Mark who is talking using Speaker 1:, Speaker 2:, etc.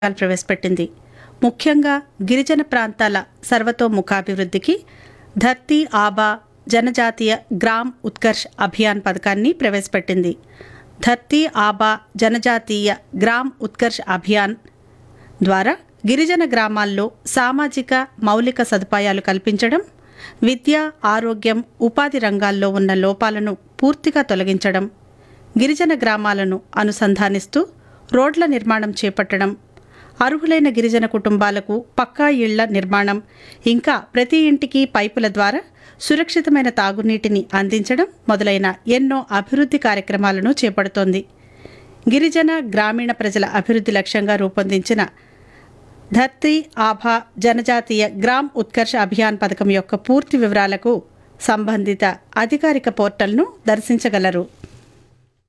Speaker 1: పథకాలు ప్రవేశపెట్టింది ముఖ్యంగా గిరిజన ప్రాంతాల సర్వతోముఖాభివృద్ధికి ధర్తీ ఆబా జనజాతీయ గ్రామ్ ఉత్కర్ష్ అభియాన్ పథకాన్ని ప్రవేశపెట్టింది ధర్తీ ఆబా జనజాతీయ గ్రామ్ ఉత్కర్ష్ అభియాన్ ద్వారా గిరిజన గ్రామాల్లో సామాజిక మౌలిక సదుపాయాలు కల్పించడం విద్య ఆరోగ్యం ఉపాధి రంగాల్లో ఉన్న లోపాలను పూర్తిగా తొలగించడం గిరిజన గ్రామాలను అనుసంధానిస్తూ రోడ్ల నిర్మాణం చేపట్టడం అర్హులైన గిరిజన కుటుంబాలకు పక్కా ఇళ్ల నిర్మాణం ఇంకా ప్రతి ఇంటికి పైపుల ద్వారా సురక్షితమైన తాగునీటిని అందించడం మొదలైన ఎన్నో అభివృద్ధి కార్యక్రమాలను చేపడుతోంది గిరిజన గ్రామీణ ప్రజల అభివృద్ధి లక్ష్యంగా రూపొందించిన ధర్తీ ఆభా జనజాతీయ గ్రామ్ ఉత్కర్ష అభియాన్ పథకం యొక్క పూర్తి వివరాలకు సంబంధిత అధికారిక పోర్టల్ను దర్శించగలరు